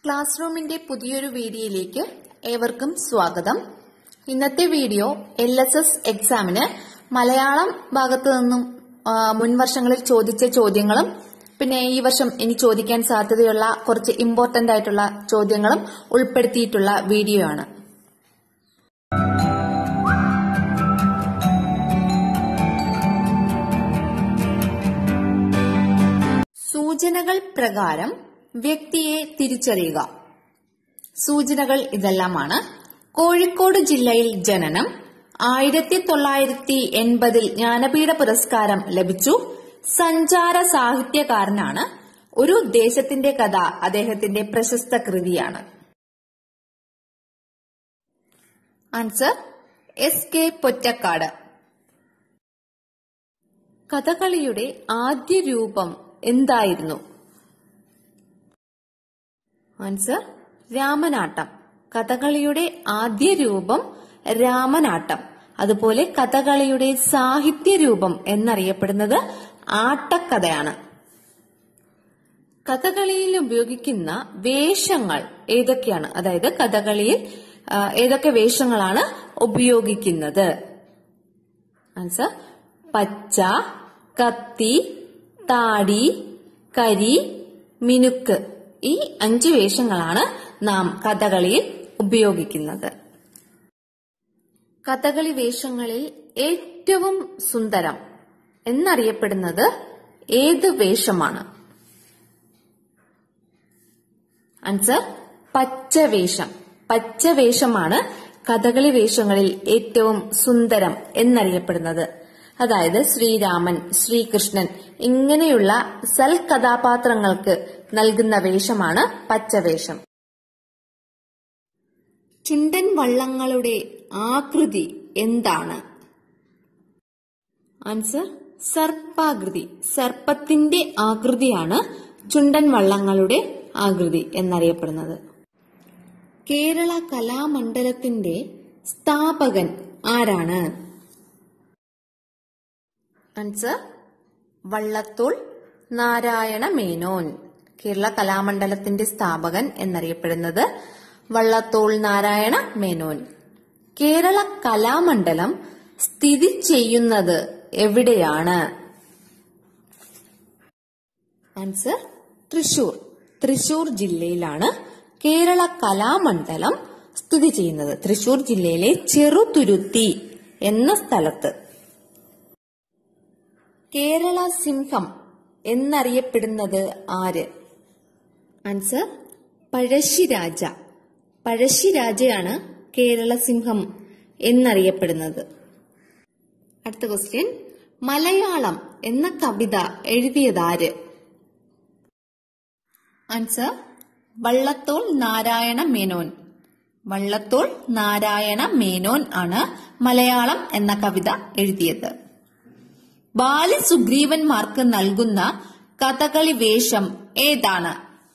class റൂമിന്റെ പുതിയൊരു വീഡിയോയിലേക്ക് ഏവർക്കും സ്വാഗതം ഇന്നത്തെ വീഡിയോ എൽ എസ് എസ് എക്സാമിന് മലയാളം ഭാഗത്തു നിന്നും ആ, മുൻ വർഷങ്ങളിൽ ചോദിച്ച ചോദ്യങ്ങളും പിന്നെ ഈ വർഷം ഇനി ചോദിക്കാൻ സാധ്യതയുള്ള കുറച്ച് ഇമ്പോർട്ടന്റ് ആയിട്ടുള്ള ചോദ്യങ്ങളും ഉൾപ്പെടുത്തിയിട്ടുള്ള വീഡിയോ ആണ് സൂചനകൾ പ്രകാരം വ്യക്തിയെ തിരിച്ചറിയുക സൂചനകൾ ഇതെല്ലാമാണ് കോഴിക്കോട് ജില്ലയിൽ ജനനം ആയിരത്തി തൊള്ളായിരത്തി എൺപതിൽ ജ്ഞാനപീഠ പുരസ്കാരം ലഭിച്ചു സഞ്ചാര സാഹിത്യകാരനാണ് ഒരു ദേശത്തിന്റെ കഥ അദ്ദേഹത്തിന്റെ പ്രശസ്ത കൃതിയാണ് ആൻസർ എസ് കെ പൊറ്റക്കാട് കഥകളിയുടെ ആദ്യ രൂപം എന്തായിരുന്നു ആൻസർ രാമനാട്ടം കഥകളിയുടെ ആദ്യ രൂപം രാമനാട്ടം അതുപോലെ കഥകളിയുടെ സാഹിത്യ രൂപം എന്നറിയപ്പെടുന്നത് ആട്ടക്കഥയാണ് കഥകളിയിൽ ഉപയോഗിക്കുന്ന വേഷങ്ങൾ ഏതൊക്കെയാണ് അതായത് കഥകളിയിൽ ആ, ഏതൊക്കെ വേഷങ്ങളാണ് ഉപയോഗിക്കുന്നത് ആൻസർ പച്ച കത്തി താടി കരി മിനുക്ക് ഈ അഞ്ച് വേഷങ്ങളാണ് നാം കഥകളിയിൽ ഉപയോഗിക്കുന്നത് കഥകളി വേഷങ്ങളിൽ ഏറ്റവും സുന്ദരം എന്നറിയപ്പെടുന്നത് ഏത് വേഷമാണ് ആൻസർ പച്ചവേഷം പച്ചവേഷമാണ് കഥകളി വേഷങ്ങളിൽ ഏറ്റവും സുന്ദരം എന്നറിയപ്പെടുന്നത് അതായത് ശ്രീരാമൻ ശ്രീകൃഷ്ണൻ ഇങ്ങനെയുള്ള സൽ കഥാപാത്രങ്ങൾക്ക് നൽകുന്ന വേഷമാണ് പച്ചവേഷം ചുണ്ടൻ വള്ളങ്ങളുടെ ആകൃതി എന്താണ് ആൻസർ സർപ്പാകൃതി സർപ്പത്തിന്റെ ആകൃതിയാണ് ചുണ്ടൻ വള്ളങ്ങളുടെ ആകൃതി എന്നറിയപ്പെടുന്നത് കേരള കലാമണ്ഡലത്തിന്റെ സ്ഥാപകൻ ആരാണ് ആൻസർ വള്ളത്തോൾ നാരായണ മേനോൻ കേരള കലാമണ്ഡലത്തിന്റെ സ്ഥാപകൻ എന്നറിയപ്പെടുന്നത് വള്ളത്തോൾ നാരായണ മേനോൻ കേരള കലാമണ്ഡലം സ്ഥിതി ചെയ്യുന്നത് എവിടെയാണ് ആൻസർ തൃശൂർ തൃശൂർ ജില്ലയിലാണ് കേരള കലാമണ്ഡലം സ്ഥിതി ചെയ്യുന്നത് തൃശൂർ ജില്ലയിലെ ചെറുതുരുത്തി എന്ന സ്ഥലത്ത് കേരള സിംഹം എന്നറിയപ്പെടുന്നത് ആര് ആൻസർ പഴശ്ശിരാജ പഴശ്ശിരാജയാണ് കേരള സിംഹം എന്നറിയപ്പെടുന്നത് അടുത്ത ക്വസ്റ്റ്യൻ മലയാളം എന്ന കവിത എഴുതിയതാര് ആൻസർ വള്ളത്തോൾ നാരായണ മേനോൻ വള്ളത്തോൾ നാരായണ മേനോൻ ആണ് മലയാളം എന്ന കവിത എഴുതിയത് ബാലി സുഗ്രീവന്മാർക്ക് നൽകുന്ന കഥകളി വേഷം ഏതാണ്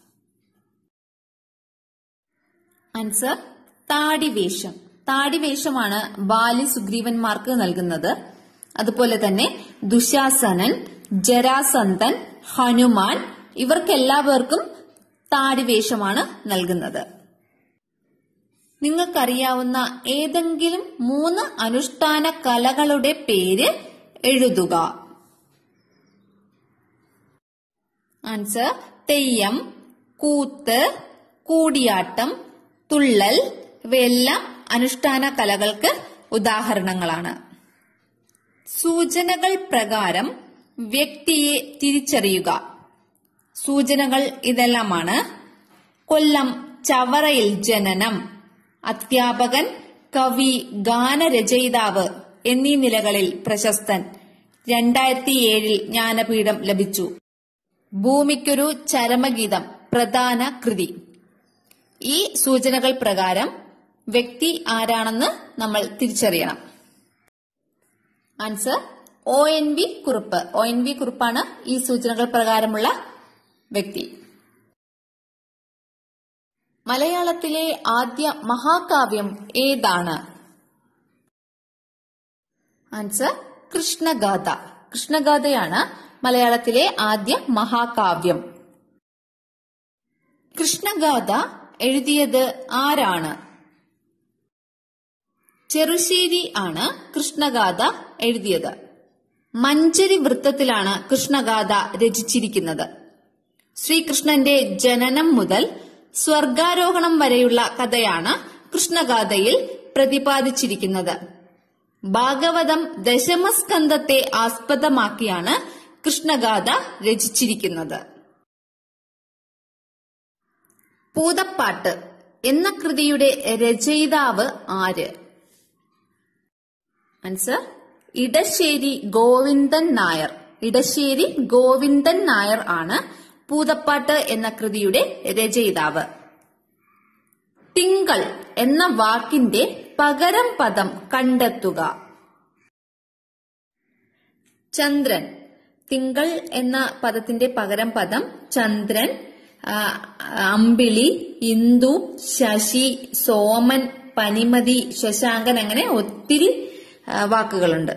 ആൻസർ താടിവേഷം താടിവേഷമാണ് ബാലി സുഗ്രീവന്മാർക്ക് നൽകുന്നത് അതുപോലെ തന്നെ ദുശാസനൻ ജരാസന്ധൻ ഹനുമാൻ ഇവർക്കെല്ലാവർക്കും താടിവേഷമാണ് നൽകുന്നത് നിങ്ങൾക്കറിയാവുന്ന ഏതെങ്കിലും മൂന്ന് അനുഷ്ഠാന കലകളുടെ പേര് എഴുതുക ആൻസർ തെയ്യം കൂത്ത് കൂടിയാട്ടം തുള്ളൽ ഇവയെല്ലാം അനുഷ്ഠാന കലകൾക്ക് ഉദാഹരണങ്ങളാണ് സൂചനകൾ പ്രകാരം വ്യക്തിയെ തിരിച്ചറിയുക സൂചനകൾ ഇതെല്ലാമാണ് കൊല്ലം ചവറയിൽ ജനനം അധ്യാപകൻ കവി ഗാനരചയിതാവ് എന്നീ നിലകളിൽ പ്രശസ്തൻ രണ്ടായിരത്തി ഏഴിൽ ജ്ഞാനപീഠം ലഭിച്ചു ഭൂമിക്കൊരു ചരമഗീതം പ്രധാന കൃതി ഈ സൂചനകൾ പ്രകാരം വ്യക്തി ആരാണെന്ന് നമ്മൾ തിരിച്ചറിയണം answer O N V Kurup O N V കുറുപ്പാണ് ഈ സൂചനകൾ പ്രകാരമുള്ള വ്യക്തി മലയാളത്തിലെ ആദ്യ മഹാകാവ്യം ഏതാണ് ആൻസർ കൃഷ്ണഗാഥ കൃഷ്ണഗാഥയാണ് മലയാളത്തിലെ ആദ്യ മഹാകാവ്യം കൃഷ്ണഗാഥ എഴുതിയത് ആരാണ് ചെറുശ്ശേരി ആണ് കൃഷ്ണഗാഥ എഴുതിയത് മഞ്ചരി വൃത്തത്തിലാണ് കൃഷ്ണഗാഥ രചിച്ചിരിക്കുന്നത് ശ്രീകൃഷ്ണന്റെ ജനനം മുതൽ സ്വർഗാരോഹണം വരെയുള്ള കഥയാണ് കൃഷ്ണഗാഥയിൽ പ്രതിപാദിച്ചിരിക്കുന്നത് ഭാഗവതം ദശമസ്കന്ധത്തെ ആസ്പദമാക്കിയാണ് കൃഷ്ണഗാഥ രചിച്ചിരിക്കുന്നത് പൂതപ്പാട്ട് എന്ന കൃതിയുടെ രചയിതാവ് ആര് ആൻസർ ഇടശ്ശേരി ഗോവിന്ദൻ നായർ ഇടശ്ശേരി ഗോവിന്ദൻ നായർ ആണ് പൂതപ്പാട്ട് എന്ന കൃതിയുടെ രചയിതാവ് തിങ്കൾ എന്ന വാക്കിന്റെ പകരം പദം കണ്ടെത്തുക ചന്ദ്രൻ തിങ്കൾ എന്ന പദത്തിന്റെ പകരം പദം ചന്ദ്രൻ ആ, അമ്പിളി ഇന്ദു ശശി സോമൻ പനിമതി ശശാങ്കൻ അങ്ങനെ ഒത്തിരി ആ, വാക്കുകളുണ്ട്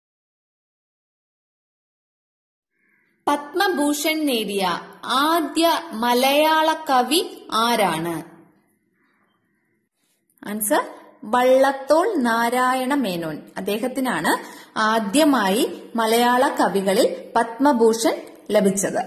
പത്മഭൂഷൺ നേടിയ ആദ്യ മലയാള കവി ആരാണ് ആൻസർ വള്ളത്തോൾ നാരായണ മേനോൻ അദ്ദേഹത്തിനാണ് ആദ്യമായി മലയാള കവികളിൽ പത്മഭൂഷൺ ലഭിച്ചത്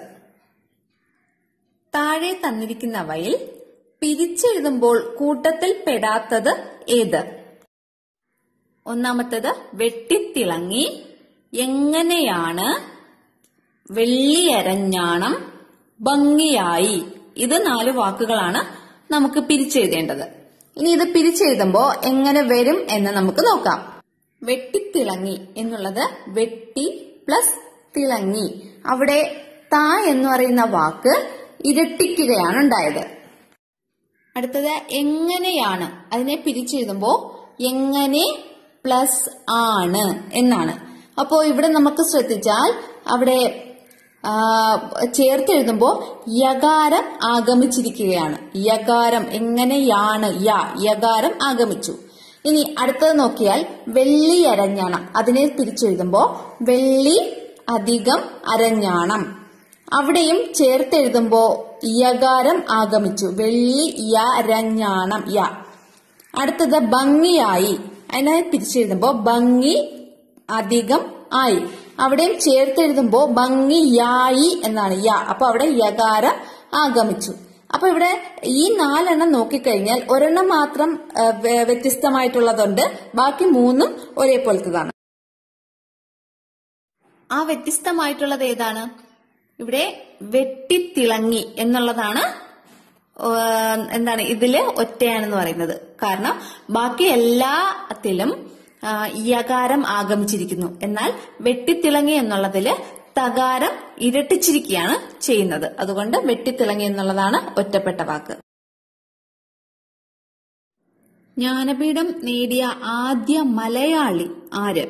താഴെ തന്നിരിക്കുന്നവയിൽ പിരിച്ചെഴുതുമ്പോൾ കൂട്ടത്തിൽ പെടാത്തത് ഏത് ഒന്നാമത്തത് വെട്ടിത്തിളങ്ങി എങ്ങനെയാണ് വെള്ളിയരഞ്ഞാണം ഭംഗിയായി ഇത് നാല് വാക്കുകളാണ് നമുക്ക് പിരിച്ചെഴുതേണ്ടത് ഇനി ഇത് പിരിച്ചെഴുതുമ്പോ എങ്ങനെ വരും എന്ന് നമുക്ക് നോക്കാം വെട്ടിത്തിളങ്ങി എന്നുള്ളത് വെട്ടി പ്ലസ് തിളങ്ങി അവിടെ താ എന്ന് പറയുന്ന വാക്ക് ഇരട്ടിക്കുകയാണ് ഉണ്ടായത് അടുത്തത് എങ്ങനെയാണ് അതിനെ പിരിച്ചെഴുതുമ്പോ എങ്ങനെ പ്ലസ് ആണ് എന്നാണ് അപ്പോ ഇവിടെ നമുക്ക് ശ്രദ്ധിച്ചാൽ അവിടെ ആ, ചേർത്തെഴുതുമ്പോ യകാരം ആഗമിച്ചിരിക്കുകയാണ് യകാരം എങ്ങനെയാണ് യ യകാരം ആഗമിച്ചു ഇനി അടുത്തത് നോക്കിയാൽ വെള്ളി അരഞ്ഞാണം അതിനെ തിരിച്ചെഴുതുമ്പോ വെള്ളി അധികം അരഞ്ഞാണം അവിടെയും ചേർത്തെഴുതുമ്പോ യകാരം ആഗമിച്ചു വെള്ളി യരഞ്ഞാണം യ അടുത്തത് ഭംഗിയായി അതിനെ തിരിച്ചെഴുതുമ്പോ ഭംഗി അധികം ആയി അവിടെയും ചേർത്തെഴുതുമ്പോ ഭംഗിയായി എന്നാണ് യ അപ്പൊ അവിടെ യകാരം ആഗമിച്ചു അപ്പൊ ഇവിടെ ഈ നാലെണ്ണം നോക്കിക്കഴിഞ്ഞാൽ ഒരെണ്ണം മാത്രം ആ, വ്യ- വ്യത്യസ്തമായിട്ടുള്ളതുണ്ട് ബാക്കി മൂന്നും ഒരേപോലത്തതാണ് ആ വ്യത്യസ്തമായിട്ടുള്ളത് ഏതാണ് ഇവിടെ വെട്ടിത്തിളങ്ങി എന്നുള്ളതാണ് ഏഹ്, എന്താണ് ഇതില് ഒറ്റയാണെന്ന് പറയുന്നത് കാരണം ബാക്കി എല്ലാത്തിലും ആ, യകാരം ആഗമിച്ചിരിക്കുന്നു എന്നാൽ വെട്ടിത്തിളങ്ങി എന്നുള്ളതില് തകാരം ഇരട്ടിച്ചിരിക്കുകയാണ് ചെയ്യുന്നത് അതുകൊണ്ട് വെട്ടിത്തിളങ്ങി എന്നുള്ളതാണ് ഒറ്റപ്പെട്ട വാക്ക് ജ്ഞാനപീഠം നേടിയ ആദ്യ മലയാളി ആര്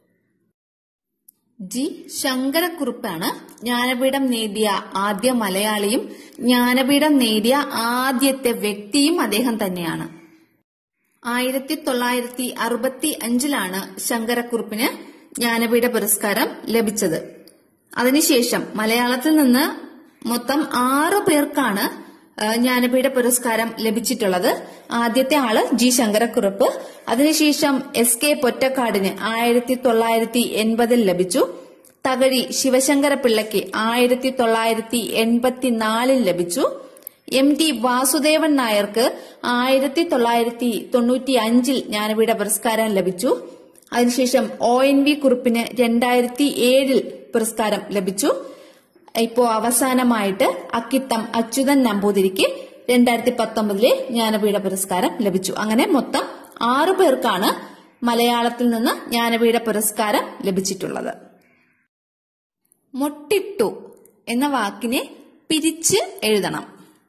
ജി ശങ്കരക്കുറുപ്പാണ് ജ്ഞാനപീഠം നേടിയ ആദ്യ മലയാളിയും ജ്ഞാനപീഠം നേടിയ ആദ്യത്തെ വ്യക്തിയും അദ്ദേഹം തന്നെയാണ് ആയിരത്തി തൊള്ളായിരത്തി അറുപത്തി അഞ്ചിലാണ് ശങ്കരക്കുറുപ്പിന് ജ്ഞാനപീഠ പുരസ്കാരം ലഭിച്ചത് അതിനുശേഷം മലയാളത്തിൽ നിന്ന് മൊത്തം ആറു പേർക്കാണ് ആ, ജ്ഞാനപീഠ പുരസ്കാരം ലഭിച്ചിട്ടുള്ളത് ആദ്യത്തെ ആള് ജി ശങ്കരക്കുറുപ്പ് അതിനുശേഷം എസ് കെ പൊറ്റക്കാടിന് ആയിരത്തി തൊള്ളായിരത്തി എൺപതിൽ ലഭിച്ചു തകഴി ശിവശങ്കര പിള്ളയ്ക്ക് ആയിരത്തി തൊള്ളായിരത്തി എൺപത്തിനാലിൽ ലഭിച്ചു എം ടി വാസുദേവൻ നായർക്ക് ആയിരത്തി തൊള്ളായിരത്തി തൊണ്ണൂറ്റി അഞ്ചിൽ ജ്ഞാനപീഠ പുരസ്കാരം ലഭിച്ചു അതിനുശേഷം ഒ എൻ വി കുറുപ്പിന് രണ്ടായിരത്തി ഏഴിൽ പുരസ്കാരം ലഭിച്ചു ഇപ്പോ അവസാനമായിട്ട് അക്കിത്തം അച്യുതൻ നമ്പൂതിരിക്ക് രണ്ടായിരത്തി പത്തൊമ്പതിലെ ജ്ഞാനപീഠ പുരസ്കാരം ലഭിച്ചു അങ്ങനെ മൊത്തം ആറു പേർക്കാണ് മലയാളത്തിൽ നിന്ന് ജ്ഞാനപീഠ പുരസ്കാരം ലഭിച്ചിട്ടുള്ളത് മൊട്ടിട്ടു എന്ന വാക്കിനെ പിരിച്ച് എഴുതണം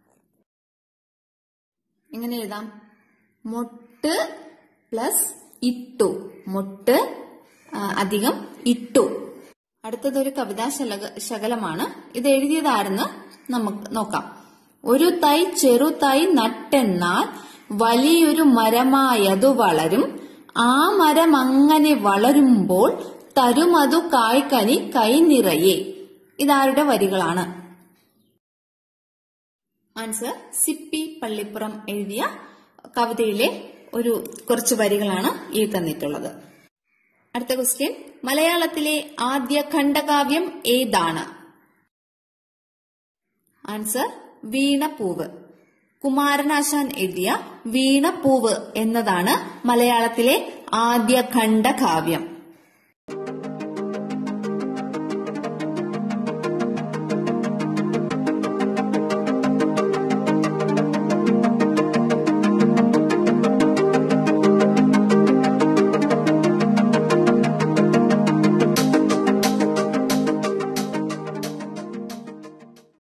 എങ്ങനെ എഴുതാം മൊട്ട് പ്ലസ് ഇട്ടു മൊട്ട് ആ, അധികം ഇട്ടു അടുത്തതൊരു കവിതാ ശലക- ശകലമാണ് ഇത് എഴുതിയതാരെന്ന് നമുക്ക് നോക്കാം ഒരു തൈ ചെറു തൈ നട്ടെന്നാൽ വലിയൊരു മരമായതു വളരും ആ മരം അങ്ങനെ വളരുമ്പോൾ തരുമതു കായ്ക്കനി കൈ നിറയെ ഇതാരുടെ വരികളാണ് ആൻസർ സിപ്പി പള്ളിപ്പുറം എഴുതിയ കവിതയിലെ ഒരു കുറച്ച് വരികളാണ് ഈ തന്നിട്ടുള്ളത് അടുത്ത ക്വസ്റ്റ്യൻ മലയാളത്തിലെ ആദ്യ ഖണ്ഡകാവ്യം ഏതാണ് ആൻസർ വീണപ്പൂവ് കുമാരനാശാൻ എഴുതിയ വീണപ്പൂവ് എന്നതാണ് മലയാളത്തിലെ ആദ്യ ഖണ്ഡകാവ്യം